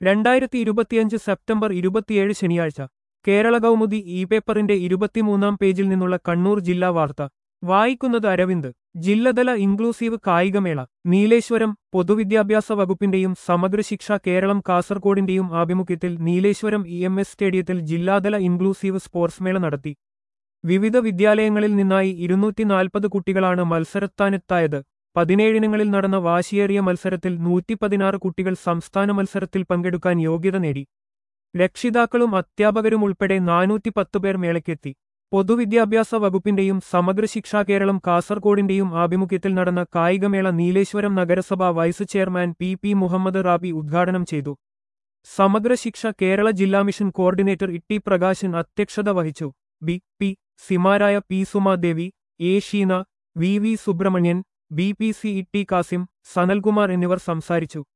രണ്ടായിരത്തി ഇരുപത്തിയഞ്ച് സെപ്റ്റംബർ ഇരുപത്തിയേഴ് ശനിയാഴ്ച കേരള കൗമുദി ഇ പേപ്പറിന്റെ ഇരുപത്തിമൂന്നാം പേജിൽ നിന്നുള്ള കണ്ണൂർ ജില്ലാ വാർത്ത വായിക്കുന്നത് അരവിന്ദ് ജില്ലതല ഇൻക്ലൂസീവ് കായികമേള നീലേശ്വരം പൊതുവിദ്യാഭ്യാസ വകുപ്പിന്റെയും സമഗ്ര ശിക്ഷ കേരളം കാസർകോടിന്റെയും ആഭിമുഖ്യത്തിൽ നീലേശ്വരം ഇ എം എസ് സ്റ്റേഡിയത്തിൽ ജില്ലാതല ഇൻക്ലൂസീവ് സ്പോർട്സ് മേള നടത്തി വിവിധ വിദ്യാലയങ്ങളിൽ നിന്നായി ഇരുന്നൂറ്റി നാൽപ്പത് കുട്ടികളാണ് മത്സരത്താനെത്തായത് പതിനേഴിനങ്ങളിൽ നടന്ന വാശിയേറിയ മത്സരത്തിൽ നൂറ്റി പതിനാറ് കുട്ടികൾ സംസ്ഥാന മത്സരത്തിൽ പങ്കെടുക്കാൻ യോഗ്യത നേടി രക്ഷിതാക്കളും അധ്യാപകരും ഉൾപ്പെടെ നാനൂറ്റി പത്ത് പേർ മേളയ്ക്കെത്തി പൊതുവിദ്യാഭ്യാസ വകുപ്പിന്റെയും സമഗ്ര ശിക്ഷാ കേരളം കാസർകോടിന്റെയും ആഭിമുഖ്യത്തിൽ നടന്ന കായികമേള നീലേശ്വരം നഗരസഭ vice chairman P P Muhammad Rabi ഉദ്ഘാടനം ചെയ്തു സമഗ്ര ശിക്ഷ കേരള ജില്ലാ മിഷൻ കോർഡിനേറ്റർ ഇട്ടി പ്രകാശൻ അധ്യക്ഷത വഹിച്ചു ബി പി സിമാരായ P Sumadevi A Sheena V V Subramanian B P C Itty Kasim Sanalkumar എന്നിവർ സംസാരിച്ചു